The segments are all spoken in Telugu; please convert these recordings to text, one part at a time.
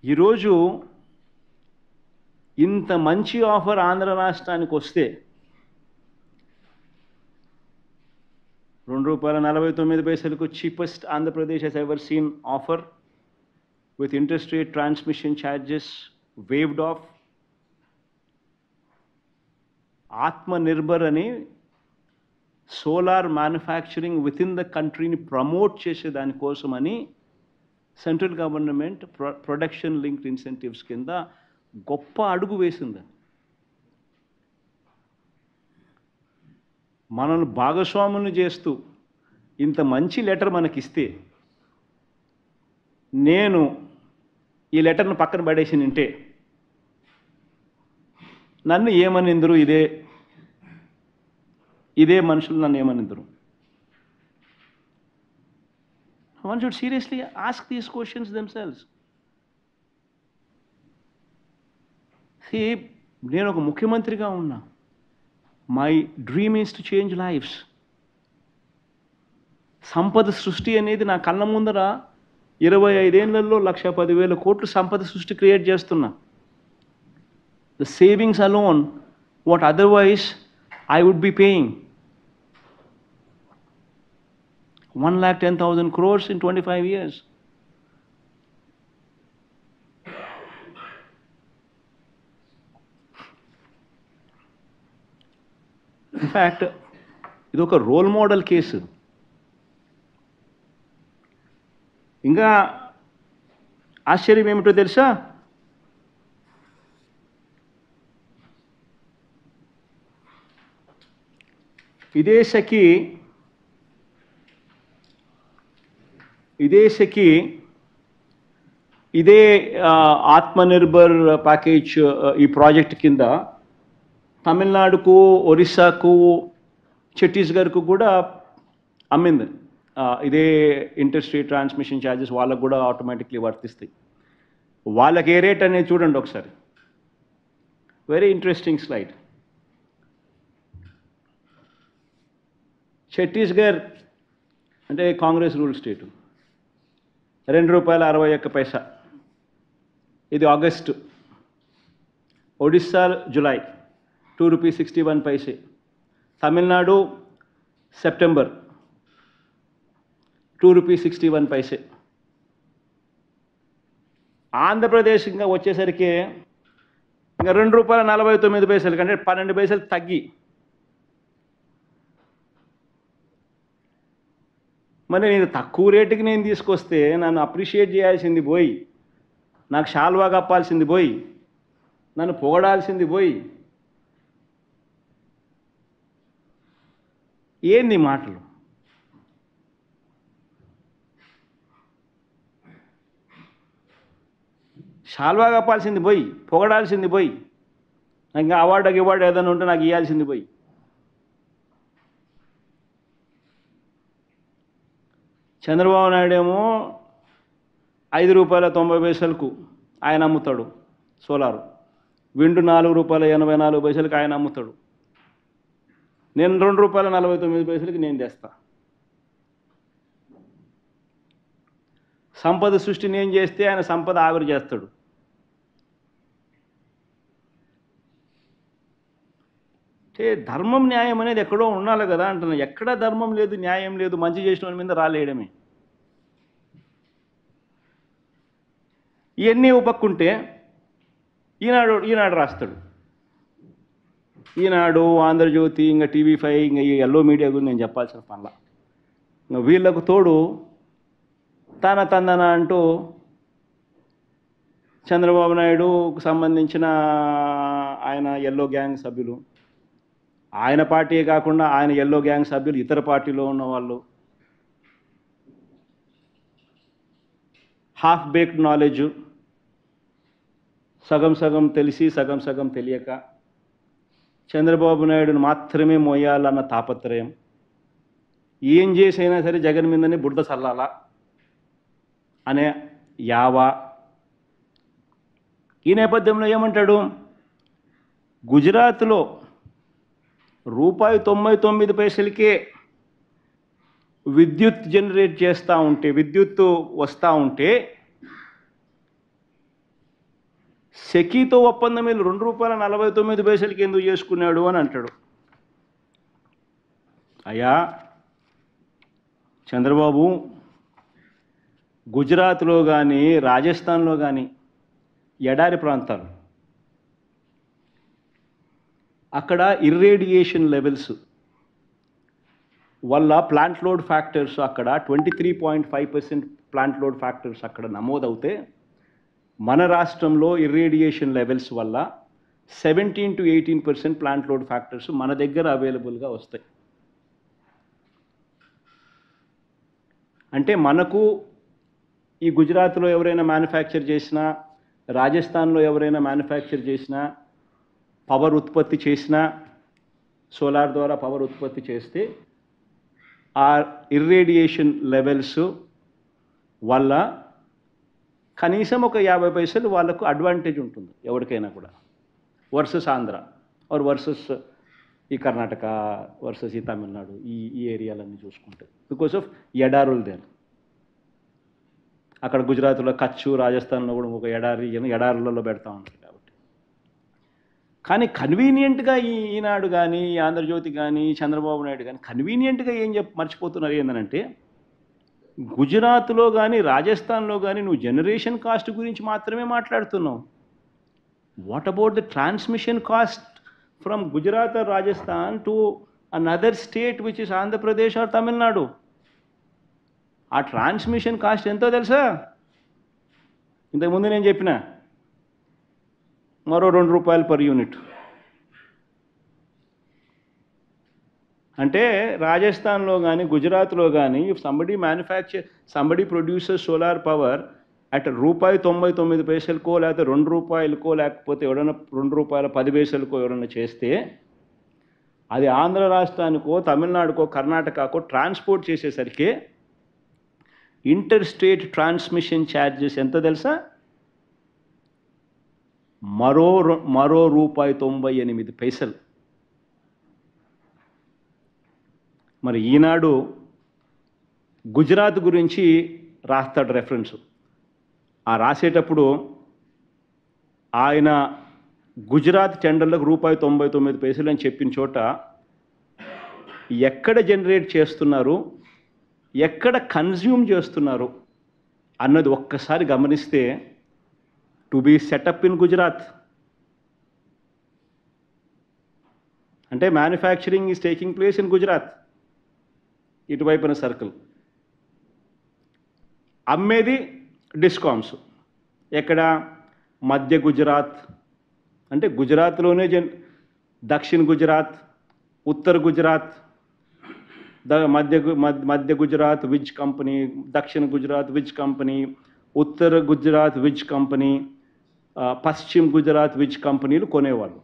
ఈరోజు ఇంత మంచి ఆఫర్ ఆంధ్ర రాష్ట్రానికి వస్తే రెండు రూపాయల నలభై తొమ్మిది పైసలకు cheapest Andhra Pradesh has ever seen offer with interest rate transmission charges waived off Atma Nirbhar అని solar manufacturing within the కంట్రీని ప్రమోట్ చేసే దానికోసమని central government pro production linked incentives కింద గొప్ప అడుగు వేసింది మనల్ని భాగస్వాములను చేస్తూ ఇంత మంచి లెటర్ మనకిస్తే నేను ఈ లెటర్ను పక్కన పడేసి నింటే నన్ను ఏమనిందరు ఇదే ఇదే మనుషులు నన్ను ఏమనిందరు one should seriously ask these questions themselves see నేను ఒక ముఖ్యమంత్రిగా ఉన్నా my dream is to change lives సంపద సృష్టి అనేది నా కళ్ళ ముందర ఇరవై ఐదేళ్లలో లక్ష పదివేల కోట్లు సంపద సృష్టి క్రియేట్ చేస్తున్నా the savings alone what otherwise I would be paying one lakh ten thousand crores in twenty five years in fact ఇది ఒక రోల్ మోడల్ కేసు ఇంకా ఆశ్చర్యం ఏమిటో తెలుసా ఇదే సఖి ఇదే సఖి ఇదే ఆ, ఆత్మనిర్భర్ ప్యాకేజ్ ఆ, ఈ ప్రాజెక్ట్ కింద తమిళనాడుకు ఒరిస్సాకు ఛత్తీస్గఢ్కు కూడా అమ్మింది ఆ, ఇదే ఇంటర్స్ట్రీ ట్రాన్స్మిషన్ ఛార్జెస్ వాళ్ళకు కూడా ఆటోమేటిక్లీ వర్తిస్తాయి వాళ్ళకి ఏ రేట్ అనేది చూడండి ఒకసారి వెరీ ఇంట్రెస్టింగ్ స్లైడ్ ఛత్తీస్గఢ్ అంటే కాంగ్రెస్ రూల్ స్టేటు రెండు రూపాయల అరవై ఒక్క పైసా ఇది August Odisha July two rupees sixty one paise Tamil Nadu September two rupees sixty one paise Andhra Pradesh ఇంకా వచ్చేసరికి ఇంకా రెండు రూపాయల నలభై తొమ్మిది పైసలు కంటే పన్నెండు పైసలు తగ్గి మరి నేను తక్కువ రేటుకి నేను తీసుకొస్తే నన్ను అప్రిషియేట్ చేయాల్సింది పోయి నాకు షాల్వా కప్పాల్సింది పోయి నన్ను పొగడాల్సింది పోయి ఏంది ఈ మాటలు షాల్వా కప్పాల్సింది పోయి పొగడాల్సింది పోయి ఇంకా అవార్డు గివార్డు ఏదైనా ఉంటే నాకు ఇవ్వాల్సింది పోయి చంద్రబాబు నాయుడు ఏమో ఐదు రూపాయల తొంభై పైసలకు ఆయన అమ్ముతాడు సోలారు విండు నాలుగు రూపాయల ఎనభై నాలుగు పైసలకి ఆయన అమ్ముతాడు నేను రెండు రూపాయల నలభై తొమ్మిది పైసలకి నేను తెస్తా సంపద సృష్టి నేను చేస్తే ఆయన సంపద ఆవిరి చేస్తాడు అంటే ధర్మం న్యాయం అనేది ఎక్కడో ఉండాలి కదా అంటున్నా ఎక్కడ ధర్మం లేదు న్యాయం లేదు మంచి చేసిన వాడి మీద రాలేయడమే ఇవన్నీ ఉపక్కుంటే ఈనాడు ఈనాడు రాస్తాడు ఈనాడు ఆంధ్రజ్యోతి ఇంకా టీవీ ఫైవ్ ఇంకా ఈ ఎల్లో మీడియా గురించి నేను చెప్పాల్సిన పనుల ఇంకా వీళ్ళకు తోడు తన తందన అంటూ చంద్రబాబు నాయుడుకు సంబంధించిన ఆయన ఎల్లో గ్యాంగ్ సభ్యులు ఆయన పార్టీ కాకుండా ఆయన ఎల్లో గ్యాంగ్ సభ్యులు ఇతర పార్టీలో ఉన్న వాళ్ళు హాఫ్ బేక్డ్ నాలెడ్జ్ సగం సగం తెలిసి సగం సగం తెలియక చంద్రబాబు నాయుడును మాత్రమే మోయాలన్న తాపత్రయం ఏం చేసైనా సరే జగన్ మీదనే బురద చల్లాలా అనే యావా ఈ నేపథ్యంలో ఏమంటాడు గుజరాత్లో రూపాయి తొంభై తొమ్మిది పైసలకే విద్యుత్ జనరేట్ చేస్తూ ఉంటే విద్యుత్ వస్తూ ఉంటే సెకీతో ఒప్పందం మీద రెండు రూపాయల నలభై తొమ్మిది పైసలకి ఎందుకు చేసుకున్నాడు అని అంటాడు అయ్యా చంద్రబాబు గుజరాత్లో కానీ రాజస్థాన్లో కానీ ఎడారి ప్రాంతాలు అక్కడ ఇర్రేడియేషన్ లెవెల్స్ వల్ల ప్లాంట్ లోడ్ ఫ్యాక్టర్స్ అక్కడ twenty three point five percent plant load factors అక్కడ నమోదవుతే మన రాష్ట్రంలో ఇర్రేడియేషన్ లెవెల్స్ వల్ల seventeen to eighteen percent plant load factors మన దగ్గర అవైలబుల్గా వస్తాయి అంటే మనకు ఈ గుజరాత్లో ఎవరైనా మ్యానుఫ్యాక్చర్ చేసినా రాజస్థాన్లో ఎవరైనా మ్యానుఫ్యాక్చర్ చేసినా పవర్ ఉత్పత్తి చేసినా సోలార్ ద్వారా పవర్ ఉత్పత్తి చేస్తే ఆ ఇర్రేడియేషన్ లెవెల్స్ వల్ల కనీసం ఒక యాభై పైసలు వాళ్ళకు అడ్వాంటేజ్ ఉంటుంది ఎవరికైనా కూడా వర్సెస్ ఆంధ్ర ఆర్ వర్సెస్ ఈ కర్ణాటక వర్సెస్ ఈ తమిళనాడు ఈ ఈ ఏరియాలన్నీ చూసుకుంటే బికాస్ ఆఫ్ ఎడారులు దేర్ అక్కడ గుజరాత్లో కచ్చు రాజస్థాన్లో కూడా ఒక ఎడారి ఎడారులలో పెడతా ఉంటారు కాబట్టి కానీ కన్వీనియంట్గా ఈ ఈనాడు కానీ ఈ ఆంధ్రజ్యోతి కానీ చంద్రబాబు నాయుడు కానీ కన్వీనియంట్గా ఏం చెప్ మర్చిపోతున్నారు ఏంటంటే గుజరాత్లో కానీ రాజస్థాన్లో కానీ నువ్వు జనరేషన్ కాస్ట్ గురించి మాత్రమే మాట్లాడుతున్నావు what about the transmission cost from Gujarat or Rajasthan to another state which is Andhra Pradesh or Tamil Nadu uh transmission cost ఎంతో తెలుసా ఇంతకుముందు నేను చెప్పిన మరో రెండు రూపాయలు పర్ యూనిట్ అంటే రాజస్థాన్లో కానీ గుజరాత్లో కానీ if somebody manufacture somebody producer solar power at రూపాయి తొంభై తొమ్మిది పైసలకో లేకపోతే రెండు రూపాయలకో లేకపోతే ఎవడన్నా రెండు రూపాయల పది పైసలకో ఎవడన్నా చేస్తే అది ఆంధ్ర రాష్ట్రానికో తమిళనాడుకో కర్ణాటకకో ట్రాన్స్పోర్ట్ చేసేసరికి ఇంటర్ స్టేట్ ట్రాన్స్మిషన్ ఛార్జెస్ ఎంత తెలుసా మరో రూ- మరో రూపాయి తొంభై ఎనిమిది పైసలు మరి ఈనాడు గుజరాత్ గురించి రాస్తాడు రెఫరెన్స్ ఆ రాసేటప్పుడు ఆయన గుజరాత్ టెండర్లకు రూపాయి తొంభై తొమ్మిది పైసలు అని చెప్పిన చోట ఎక్కడ జనరేట్ చేస్తున్నారు ఎక్కడ కన్జ్యూమ్ చేస్తున్నారు అన్నది ఒక్కసారి గమనిస్తే to be set up in Gujarat అంటే manufacturing is taking place in Gujarat ఇటువైపున సర్కిల్ అమ్మేది డిస్కామ్స్ ఎక్కడ మధ్య గుజరాత్ అంటే గుజరాత్లోనే జన్ దక్షిణ గుజరాత్ ఉత్తర గుజరాత్ ద మధ్య గు- మధ్య- మధ్య Gujarat Vij company Dakshin Gujarat Vij company Uttar Gujarat Vij company ఆ, పశ్చిమ గుజరాత్ విజ్ కంపెనీలు కొనేవాళ్ళు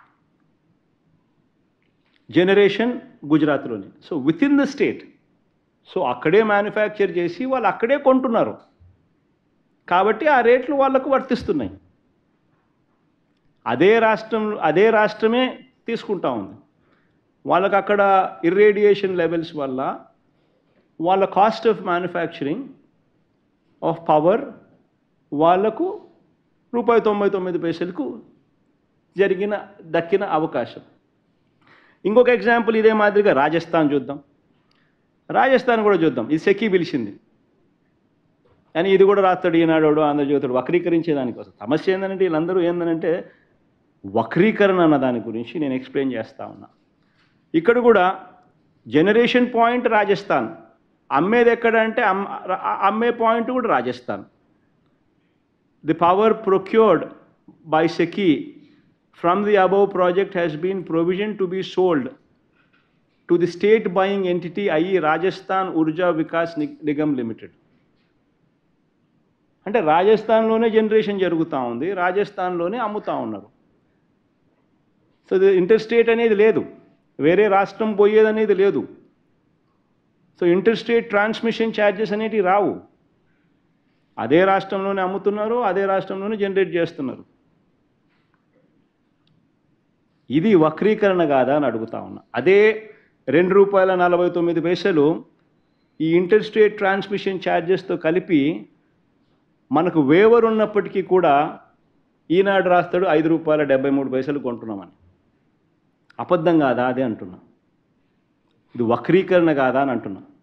జనరేషన్ గుజరాత్లోనే so within the state so అక్కడే మ్యానుఫ్యాక్చర్ చేసి వాళ్ళు అక్కడే కొంటున్నారు కాబట్టి ఆ రేట్లు వాళ్ళకు వర్తిస్తున్నాయి అదే రాష్ట్రం అదే రాష్ట్రమే తీసుకుంటా ఉంది వాళ్ళకి అక్కడ ఇర్రేడియేషన్ లెవెల్స్ వల్ల వాళ్ళ cost of manufacturing of power వాళ్లకు రూపాయి తొంభై తొమ్మిది పైసలకు జరిగిన దక్కిన అవకాశం ఇంకొక ఎగ్జాంపుల్ ఇదే మాదిరిగా రాజస్థాన్ చూద్దాం రాజస్థాన్ కూడా చూద్దాం ఇది సెకీ పిలిచింది కానీ ఇది కూడా రాస్తాడు ఈనాడు ఆంధ్రజ్యోతుడు వక్రీకరించేదానికోసం సమస్య ఏంటంటే వీళ్ళందరూ ఏంటంటే వక్రీకరణ అన్న దాని గురించి నేను ఎక్స్ప్లెయిన్ చేస్తా ఉన్నా ఇక్కడ కూడా జనరేషన్ పాయింట్ రాజస్థాన్ అమ్మేది ఎక్కడ అంటే అమ్ ఆ- అమ్మే పాయింట్ కూడా Rajasthan the power procured by SECI from the above project has been provision to be sold to the state buying entity I Rajasthan Urja Vikas ని- నిగమ్ లిమిటెడ్ అంటే రాజస్థాన్లోనే జనరేషన్ జరుగుతూ ఉంది రాజస్థాన్లోనే అమ్ముతా ఉన్నారు సో ఇది ఇంటర్ స్టేట్ అనేది లేదు వేరే రాష్ట్రం పోయేది అనేది లేదు so inter state transmission charges అనేటివి రావు అదే రాష్ట్రంలోనే అమ్ముతున్నారు అదే రాష్ట్రంలోనే జనరేట్ చేస్తున్నారు ఇది వక్రీకరణ కాదా అని అడుగుతా ఉన్నా అదే రెండు రూపాయల నలభై తొమ్మిది పైసలు ఈ ఇంటర్ స్టేట్ ట్రాన్స్మిషన్ ఛార్జెస్తో కలిపి మనకు వేవర్ ఉన్నప్పటికీ కూడా ఈనాడు రాస్తాడు ఐదు రూపాయల డెబ్బై మూడు పైసలు కొంటున్నామని అబద్ధం కాదా అదే అంటున్నా ఇది వక్రీకరణ కాదా అని అంటున్నా